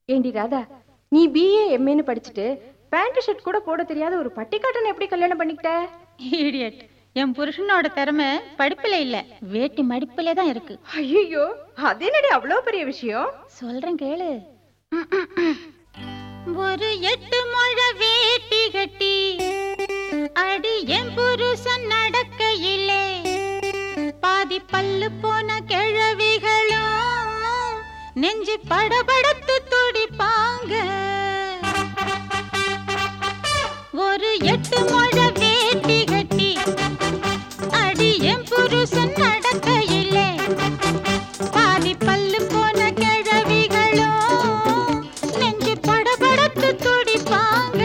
ஏண்டி ராதா நீ பிஏ எம்ஏன்னு படிச்சுட்டு பேண்ட் ஷர்ட் கூட போட தெரியாத ஒரு பட்டிக்காட்டனை எப்படி கல்யாணம் பண்ணிக்கிட்ட இடியட் என் புருஷனோட திறமை படிப்புல இல்ல வேட்டி மடிப்புல தான் இருக்கு ஐயோ அது என்னடி அவ்வளோ பெரிய விஷயம் சொல்றேன் கேளு ஒரு எட்டு முழ வேட்டி கட்டி அடி என் புருஷன் நடக்கையிலே பாதி பல்லு போன கிழவிகளும் நெஞ்சு படபடத்து துடிப்பாங்க ஒரு எட்டு முழ வேட்டி கட்டி அடி என் புருஷன் நடக்கையிலே பாதி பல்லு போன கிழவிகளோ நெஞ்சு படபடத்து துடிப்பாங்க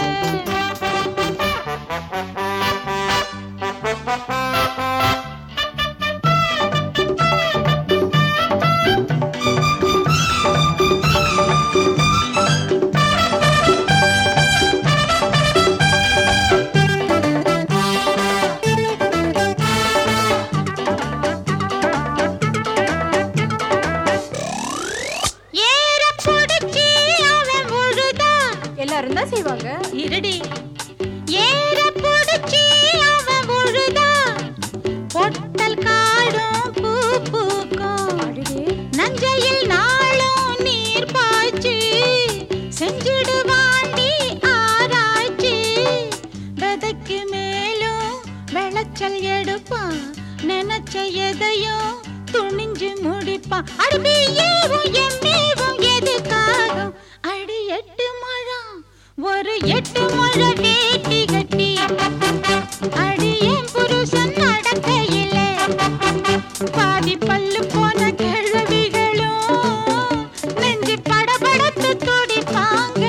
ஏற புடிச்சி அவன் முழுதா எல்லாரும் தான் செய்வாங்க இருடி ஏற புடிச்சி அவன் முழுதா பொட்டல் காடும் பூ பூக்கும் அடடே நஞ்சையில் நாளும் நீர் பாய்ச்சி செஞ்சிடுவாண்டி ஆராய்ச்சி விதைக்கு மேலும் விளைச்சல் எடுப்பான் நினைச்ச எதையும் துணிஞ்சு முடிப்பான் அடி ஏவும் எம்மேவும் எதுக்காகும் அடி எட்டு முழம் ஒரு எட்டு முழ வேட்டி கட்டி அடி என் புருஷன் நடக்கையிலே பாதி பல்லு போன கிழவிகளும் நெஞ்சு படபடத்து துடிப்பாங்க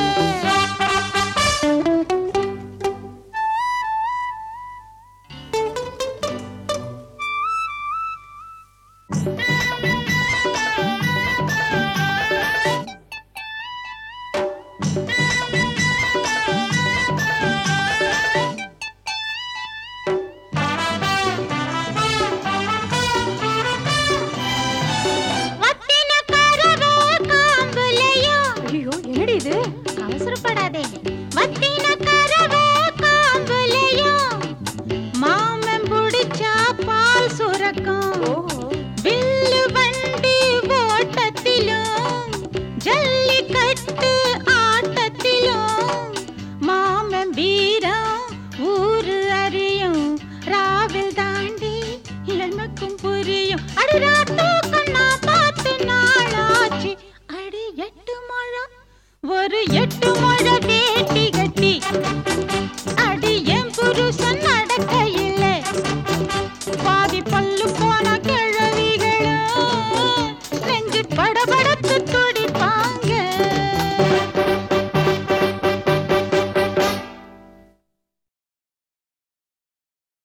வத்தின கரவே காம்புலையும் ஐயோ என்னடி இது அவசரப்படாதே வத்தின கரவே காம்புலையும் மாமன் புடிச்சா பால் சுரக்கும் ஓஹோ வில்லு வண்டி ஓட்டத்திலும் ஜல்லிக்கட்டு ஆட்டத்திலும் மாமன் வீரம் ஊரு அறியும் ராவில் தாண்டி எண்ணுக்கும் புரியும் அடிராட்டோ கண்ணா பார்த்து நாளாச்சு அடி எட்டு முழம் ஒரு எட்டு முழ